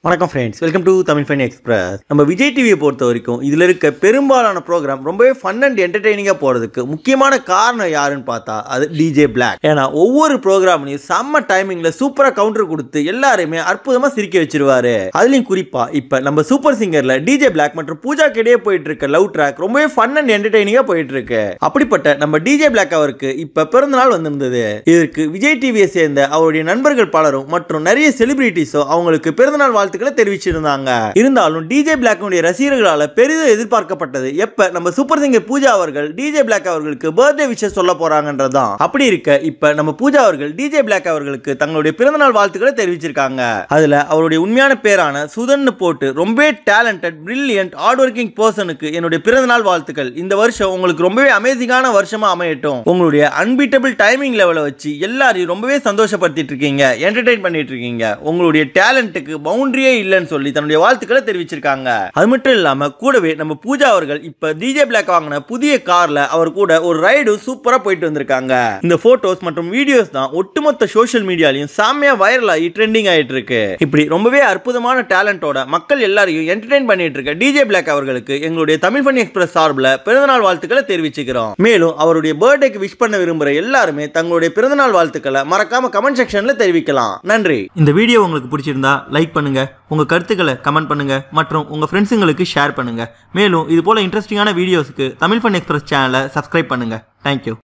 வணக்கம் friends welcome to Tamil fun express நம்ம விஜய் டிவியை பொறுத்த வரைக்கும் இதில் இருக்க பெரும்பாலான ப்ரோக்ராம் ரொம்பவே ஃபன் அண்ட் என்டர்டெய்னிங்காக போகிறதுக்கு முக்கியமான காரணம் யாருன்னு பார்த்தா அது டிஜே பிளாக் ஏன்னா ஒவ்வொரு ப்ரோக்ராம்லையும் செம்ம டைமிங்கில் சூப்பராக கவுண்டர் கொடுத்து எல்லாரையுமே அற்புதமாக சிரிக்க வச்சிருவாரு அதுலேயும் குறிப்பாக இப்போ நம்ம சூப்பர் சிங்கரில் டிஜே பிளாக் மற்றும் பூஜா கிடையே போயிட்டு இருக்க லவ் ட்ராக் ரொம்பவே ஃபன் அண்ட் என்டர்டெய்னிங்காக போயிட்டு இருக்கு அப்படிப்பட்ட நம்ம டிஜே பிளாக் அவருக்கு இப்போ பிறந்தநாள் வந்திருந்தது இதற்கு விஜய் டிவியை சேர்ந்த அவருடைய நண்பர்கள் பலரும் மற்றும் நிறைய செலிபிரிட்டிஸும் அவங்களுக்கு பிறந்தநாள் வாழ்த்துக்களை தெரிவிச்சிருந்தாங்க இருந்தாலும் டிஜே பிளாக்குடைய ரசிகர்களால் பெரிதும் எதிர்பார்க்கப்பட்டது எப்ப நம்ம சூப்பர் சிங்கர் பூஜா அவர்கள் டிஜே பிளாக் அவர்களுக்கு பர்த்டே விஷஸ் சொல்ல போறாங்கன்றதுதான் அப்படி இருக்க இப்ப நம்ம பூஜா அவர்கள் டிஜே பிளாக் அவர்களுக்கு தங்களுடைய பிறந்தநாள் வாழ்த்துக்களை தெரிவிச்சிருக்காங்க அதுல அவருடைய உண்மையான பேரான சுதன் போட்டு ரொம்பவே டேலண்டட் பிரில்லியன்ட் ஹார்ட் ஒர்க்கிங் பர்சனுக்கு என்னுடைய பிறந்தநாள் வாழ்த்துக்கள் இந்த வருஷம் உங்களுக்கு ரொம்பவே அமேசிங்கான வருஷமா அமையட்டும் உங்களுடைய அன்பீட்டபிள் டைமிங் லெவலை வச்சு எல்லாரையும் ரொம்பவே சந்தோஷப்படுத்திட்டு இருக்கீங்க என்டர்டெயின் பண்ணிட்டு இருக்கீங்க உங்களுடைய டேலண்ட்டுக்கு பவுண்டரியே இல்லைன்னு சொல்லி தன்னுடைய வாழ்த்துக்களை தெரிவிச்சிருக்காங்க அது மட்டும் இல்லாம கூடவே நம்ம பூஜா அவர்கள் இப்ப டிஜே பிளாக் வாங்கின புதிய கார்ல அவர் கூட ஒரு ரைடு சூப்பரா போயிட்டு வந்திருக்காங்க இந்த போட்டோஸ் மற்றும் வீடியோஸ் தான் ஒட்டுமொத்த சோஷியல் மீடியாலையும் செம்மையா வைரல் ஆகி ட்ரெண்டிங் ஆயிட்டு இருக்கு இப்படி ரொம்பவே அற்புதமான டேலண்டோட மக்கள் எல்லாரையும் என்டர்டெயின் பண்ணிட்டு இருக்க டிஜே பிளாக் அவர்களுக்கு எங்களுடைய தமிழ் ஃபன் எக்ஸ்பிரஸ் சார்பில் பிறந்தநாள் வாழ்த்துக்களை தெரிவிச்சுக்கிறோம் மேலும் அவருடைய பர்த்டேக்கு விஷ் பண்ண விரும்புற எல்லாருமே தங்களுடைய பிறந்தநாள் வாழ்த்துக்களை மறக்காம கமெண்ட் செக்ஷன்ல தெரிவிக்கலாம் நன்றி இந்த வீடியோ உங்களுக்கு பிடிச்சிருந்தா லைக் பண்ணுங்க உங்க கருத்துக்களை கமெண்ட் பண்ணுங்க மற்றும் உங்க ஃப்ரெண்ட்ஸுங்களுக்கு ஷேர் பண்ணுங்க மேலும் இது போல இன்ட்ரெஸ்டிங்கான வீடியோஸ்க்கு தமிழ் ஃபன் எக்ஸ்பிரஸ் சேனலை சப்ஸ்கிரைப் பண்ணுங்க தேங்க்யூ